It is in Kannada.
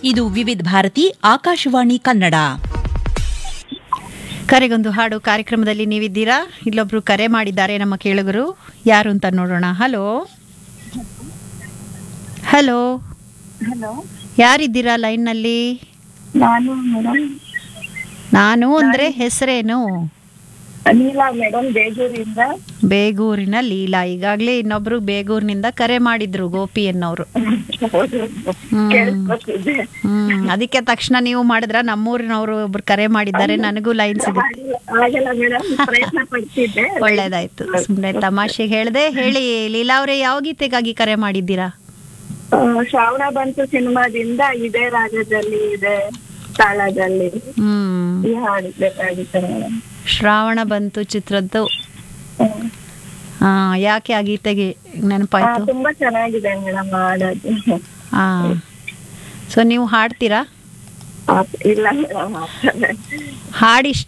ಇದು ವಿವಿಧ ಭಾರತಿ ಆಕಾಶವಾಣಿ ಕನ್ನಡ ಕರೆಗೊಂದು ಹಾಡು ಕಾರ್ಯಕ್ರಮದಲ್ಲಿ ನೀವಿದ್ದೀರಾ ಇಲ್ಲೊಬ್ರು ಕರೆ ಮಾಡಿದ್ದಾರೆ ನಮ್ಮ ಕೇಳುಗರು ಯಾರು ಅಂತ ನೋಡೋಣ ಹಲೋ ಹಲೋ ಹಲೋ ಯಾರಿದ್ದೀರಾ ಲೈನ್ನಲ್ಲಿ ನಾನು ಮೇಡಮ್ ನಾನು ಅಂದ್ರೆ ಹೆಸರೇನು ನೀಲಾ ಮೇಡಮ್ ಬೇಜೂರಿಂದ ಬೇಗೂರಿನ ಲೀಲಾ ಈಗಾಗಲೇ ಇನ್ನೊಬ್ರು ಬೇಗೂರಿನಿಂದ ಕರೆ ಮಾಡಿದ್ರು ಗೋಪಿ ಅನ್ನೋರು ಕೇಳಿಸ್ಕೊತಿದ್ದೆ ಹ್ಮ್ ಅದಕ್ಕೆ ತಕ್ಷಣ ನೀವು ಮಾಡಿದ್ರ ನಮ್ಮೂರಿನವರು ಒಬ್ರು ಕರೆ ಮಾಡಿದ್ದಾರೆ ನನಗೂ ಲೈನ್ ಸಿಗುತ್ತೆ ಆಗಿಲ್ಲ- ಆಗಲ್ಲ ಮೇಡಮ್ ಪ್ರಯತ್ನ ಪಡ್ತಿದ್ದೆ ಒಳ್ಳೇದಾಯ್ತು ಸುಮ್ಮನೆ ತಮಾಷೆಗೆ ಹೇಳ್ದೆ ಹೇಳಿ ಲೀಲಾ ಅವರೇ ಯಾವ ಗೀತೆಗಾಗಿ ಕರೆ ಮಾಡಿದ್ದೀರಾ ಆ, ಶ್ರಾವಣ ಬಂತು ಸಿನಿಮಾದಿಂದ ಇದೇ ರಾಗದಲ್ಲಿ ಇದೆ ತಾಳದಲ್ಲಿ ಹ್ಮ್ ಈ ಹಾಡು ಬೇಕಾಗಿತ್ತು ಮೇಡಮ್ ಶ್ರಾವಣ ಬಂತು ಚಿತ್ರದ್ದು ಆ, ಯಾಕೆ ಆ ಗೀತೆಗೆ ನೆನಪಾಯ್ತು ತುಂಬಾ ಚೆನ್ನಾಗಿದೆ ಮೇಡಮ್ ಹಾಡೋದು ಆ ಸೊ ನೀವು ಹಾಡ್ತೀರಾ ಆ, ಇಲ್ಲ ಮೇಡಮ್ ಹಾಡು ಇಷ್ಟ